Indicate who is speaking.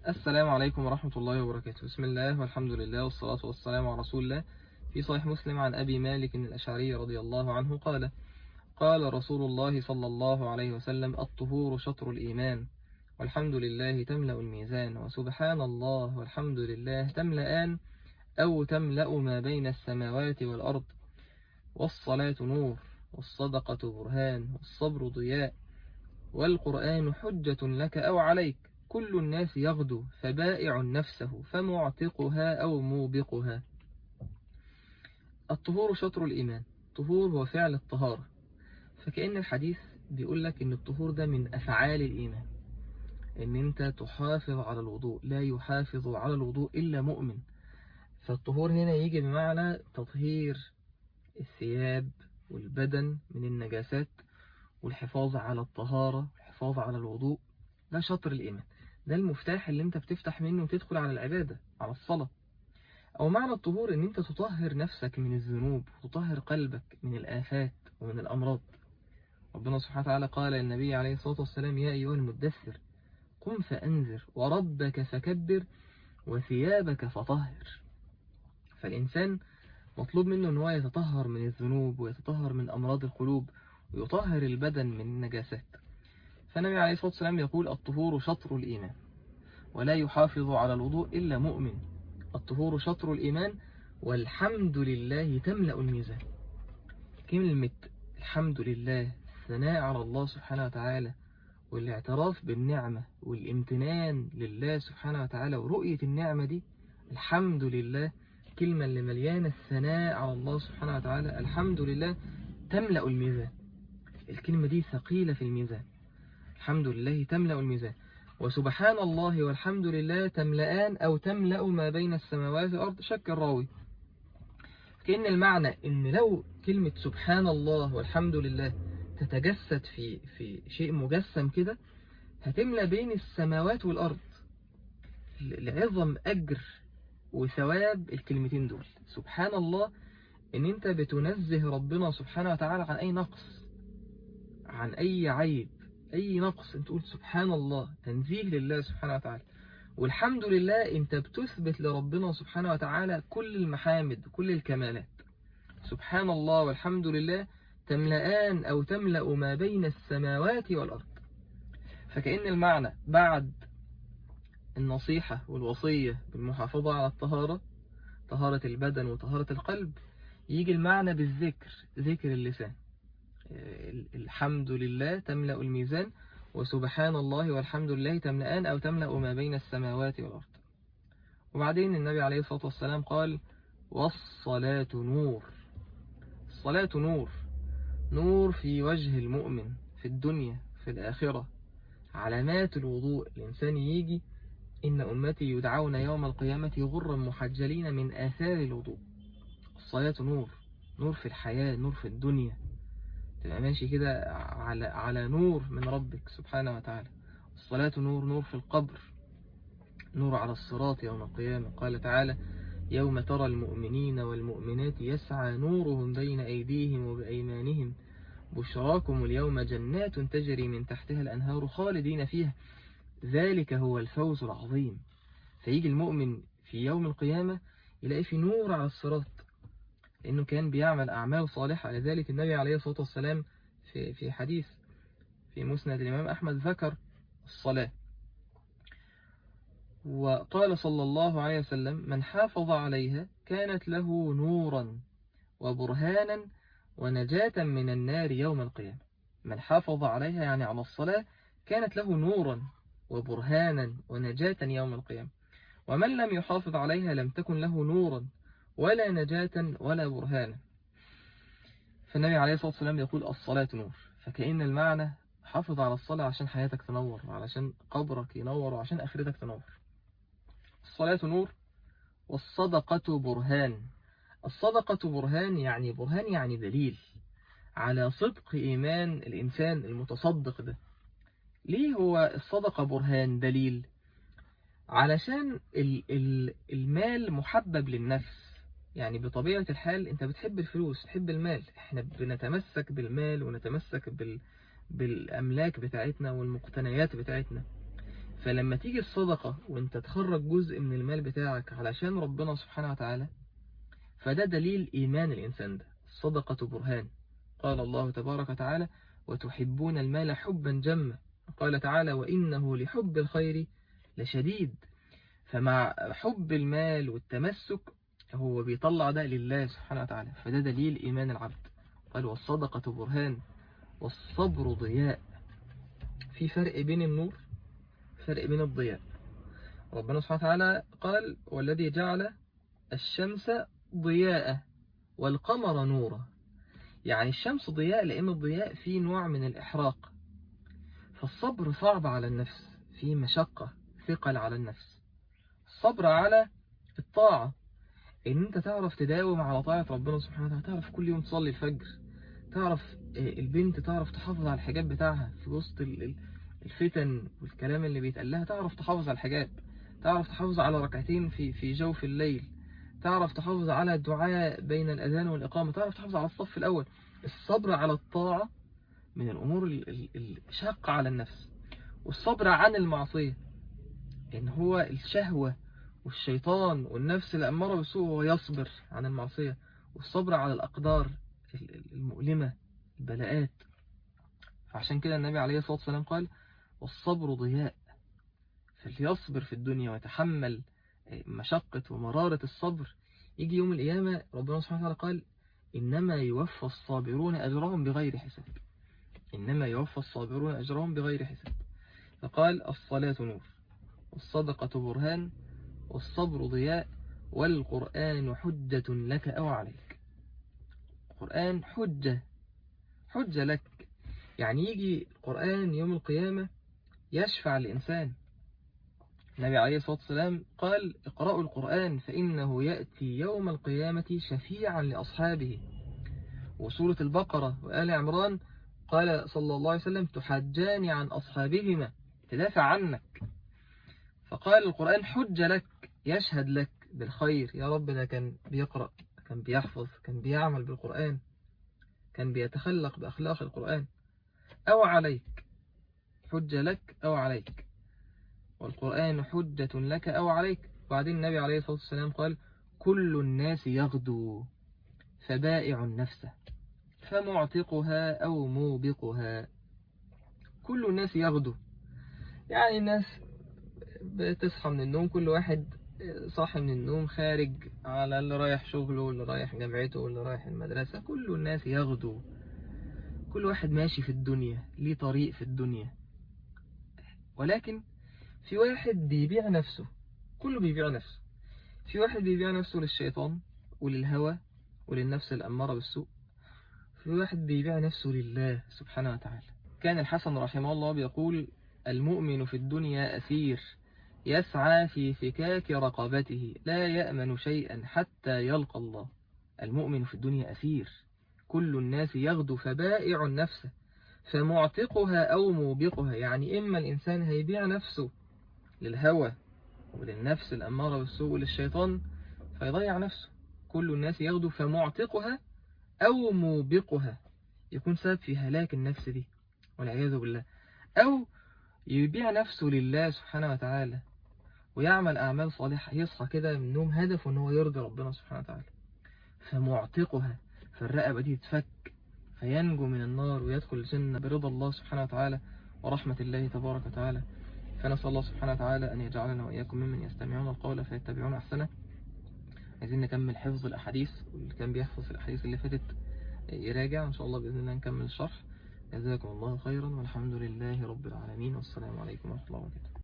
Speaker 1: السلام عليكم ورحمة الله وبركاته بسم الله والحمد لله والصلاة والسلام على رسول الله في صحيح مسلم عن أبي مالك الأشعري رضي الله عنه قال قال رسول الله صلى الله عليه وسلم الطهور شطر الإيمان والحمد لله تملأ الميزان وسبحان الله والحمد لله تملأان أو تملأ ما بين السماوات والأرض والصلاة نور والصدقة برهان والصبر ضياء والقرآن حجة لك أو عليك كل الناس يغدو فبائع نفسه فمعتقها أو موبقها الطهور شطر الإيمان طهور هو فعل الطهارة فكأن الحديث بيقول لك إن الطهور ده من أفعال الإيمان إن أنت تحافظ على الوضوء لا يحافظ على الوضوء إلا مؤمن فالطهور هنا يجي بمعنى تطهير الثياب والبدن من النجاسات والحفاظ على الطهارة والحفاظ على الوضوء ده شطر الإيمان ده المفتاح اللي انت بتفتح منه وتدخل على العبادة على الصلاة أو معنى الطهور ان انت تطهر نفسك من الذنوب وتطهر قلبك من الآفات ومن الأمراض ربنا سبحانه وتعالى قال للنبي عليه الصلاة والسلام يا أيها المدثر قم فأنذر وربك فكبر وثيابك فطهر فالإنسان مطلوب منه أنه يتطهر من الذنوب ويتطهر من أمراض القلوب ويطهر البدن من النجاسات فالنبي عليه الصلاة والسلام يقول الطهور شطر الإيمان ولا يحافظ على الوضوء إلا مؤمن الطهور شطر الإيمان والحمد لله تملأ الميزان كلمة الحمد لله الثناء على الله سبحانه وتعالى والاعتراف بالنعمة والامتنان لله سبحانه وتعالى ورؤية النعمة دي الحمد لله كلمة اللي مليانة الثناء على الله سبحانه وتعالى الحمد لله تملأ الميزان الكلمة دي ثقيلة في الميزان الحمد لله تملأ الميزان وسبحان الله والحمد لله تملأان أو تملأ ما بين السماوات والأرض شك الراوي كأن المعنى إن لو كلمة سبحان الله والحمد لله تتجسد في في شيء مجسم كده هتملأ بين السماوات والأرض لعظم أجر وثواب الكلمتين دول سبحان الله إن أنت بتنزه ربنا سبحانه وتعالى عن أي نقص عن أي عيب أي نقص أنت تقول سبحان الله تنزيه لله سبحانه وتعالى والحمد لله أنت بتثبت لربنا سبحانه وتعالى كل المحامد كل الكمالات سبحان الله والحمد لله تملأان أو تملأ ما بين السماوات والأرض فكأن المعنى بعد النصيحة والوصية بالمحافظة على الطهارة طهارة البدن وطهارة القلب يجي المعنى بالذكر ذكر اللسان الحمد لله تملأ الميزان وسبحان الله والحمد لله تملأان أو تملأ ما بين السماوات والأرض وبعدين النبي عليه الصلاة والسلام قال والصلاة نور الصلاة نور نور في وجه المؤمن في الدنيا في الآخرة علامات الوضوء الإنسان يجي إن أمتي يدعون يوم القيامة غرا محجلين من آثار الوضوء الصلاة نور نور في الحياة نور في الدنيا تبقى ماشي كده على على نور من ربك سبحانه وتعالى الصلاة نور نور في القبر نور على الصراط يوم القيامة قال تعالى يوم ترى المؤمنين والمؤمنات يسعى نورهم بين أيديهم وبأيمانهم بشراكم اليوم جنات تجري من تحتها الأنهار خالدين فيها ذلك هو الفوز العظيم فيجي المؤمن في يوم القيامة يلاقي في نور على الصراط لأنه كان بيعمل أعمال صالحة لذلك النبي عليه الصلاة والسلام في في حديث في مسند الإمام أحمد ذكر الصلاة وقال صلى الله عليه وسلم من حافظ عليها كانت له نورا وبرهانا ونجاة من النار يوم القيامة من حافظ عليها يعني على الصلاة كانت له نورا وبرهانا ونجاة يوم القيامة ومن لم يحافظ عليها لم تكن له نورا ولا نجاة ولا برهانا فالنبي عليه الصلاة والسلام يقول الصلاة نور فكأن المعنى حافظ على الصلاة عشان حياتك تنور وعشان قبرك ينور وعشان آخرتك تنور الصلاة نور والصدقة برهان الصدقة برهان يعني برهان يعني دليل على صدق إيمان الإنسان المتصدق ده ليه هو الصدقة برهان دليل علشان المال محبب للنفس يعني بطبيعة الحال انت بتحب الفلوس تحب المال احنا بنتمسك بالمال ونتمسك بال... بالأملاك بتاعتنا والمقتنيات بتاعتنا فلما تيجي الصدقة وانت تخرج جزء من المال بتاعك علشان ربنا سبحانه وتعالى فده دليل إيمان الإنسان ده الصدقة برهان قال الله تبارك وتعالى وتحبون المال حبا جما قال تعالى وإنه لحب الخير لشديد فمع حب المال والتمسك هو بيطلع ده لله سبحانه وتعالى فده دليل إيمان العبد قال والصدقة برهان والصبر ضياء في فرق بين النور فرق بين الضياء ربنا سبحانه وتعالى قال والذي جعل الشمس ضياء والقمر نورا يعني الشمس ضياء لأن الضياء فيه نوع من الإحراق فالصبر صعب على النفس فيه مشقة ثقل على النفس الصبر على الطاعة ان انت تعرف تداوم على طاعة ربنا سبحانه وتعالى تعرف كل يوم تصلي الفجر تعرف البنت تعرف تحافظ على الحجاب بتاعها في وسط الفتن والكلام اللي بيتقال لها تعرف تحافظ على الحجاب تعرف تحافظ على ركعتين في في جوف الليل تعرف تحافظ على الدعاء بين الأذان والإقامة تعرف تحافظ على الصف الأول الصبر على الطاعة من الأمور الشاقة على النفس والصبر عن المعصية إن هو الشهوة والشيطان والنفس الأمارة بالسوء هو يصبر عن المعصية والصبر على الأقدار المؤلمة البلاءات فعشان كده النبي عليه الصلاة والسلام قال والصبر ضياء فليصبر في الدنيا ويتحمل مشقة ومرارة الصبر يجي يوم القيامة ربنا سبحانه وتعالى قال إنما يوفى الصابرون أجرهم بغير حساب إنما يوفى الصابرون أجرهم بغير حساب فقال الصلاة نور والصدقة برهان والصبر ضياء والقرآن حجة لك أو عليك القرآن حجة حجة لك يعني يجي القرآن يوم القيامة يشفع الإنسان النبي عليه الصلاة والسلام قال اقرأوا القرآن فإنه يأتي يوم القيامة شفيعا لأصحابه وسورة البقرة وآل عمران قال صلى الله عليه وسلم تحجان عن أصحابهما تدافع عنك فقال القرآن حجة لك يشهد لك بالخير يا رب ده كان بيقرأ كان بيحفظ كان بيعمل بالقرآن كان بيتخلق بأخلاق القرآن أو عليك حجة لك أو عليك والقرآن حجة لك أو عليك وبعدين النبي عليه الصلاة والسلام قال كل الناس يغدو فبائع نفسه فمعتقها أو موبقها كل الناس يغدو يعني الناس بتصحى من النوم كل واحد صاحي من النوم خارج على اللي رايح شغله واللي رايح جامعته واللي رايح المدرسة كل الناس يغدو كل واحد ماشي في الدنيا ليه طريق في الدنيا ولكن في واحد بيبيع نفسه كله بيبيع نفسه في واحد بيبيع نفسه للشيطان وللهوى وللنفس الأمارة بالسوء في واحد بيبيع نفسه لله سبحانه وتعالى كان الحسن رحمه الله بيقول المؤمن في الدنيا أسير يسعى في فكاك رقبته لا يأمن شيئا حتى يلقى الله المؤمن في الدنيا أسير كل الناس يغدو فبائع نفسه فمعتقها أو موبقها يعني إما الإنسان هيبيع نفسه للهوى وللنفس الأمارة بالسوء وللشيطان فيضيع نفسه كل الناس يغدو فمعتقها أو موبقها يكون سبب في هلاك النفس دي والعياذ بالله أو يبيع نفسه لله سبحانه وتعالى ويعمل أعمال صالحة يصحى كده من النوم هدفه أن هو يرضي ربنا سبحانه وتعالى فمعتقها فالرقبة دي تفك فينجو من النار ويدخل الجنة برضا الله سبحانه وتعالى ورحمة الله تبارك وتعالى فنسأل الله سبحانه وتعالى أن يجعلنا وإياكم ممن يستمعون القول فيتبعون أحسنه عايزين نكمل حفظ الأحاديث واللي كان بيحفظ الأحاديث اللي فاتت يراجع إن شاء الله بإذن الله نكمل الشرح جزاكم الله خيرا والحمد لله رب العالمين والسلام عليكم ورحمة الله وبركاته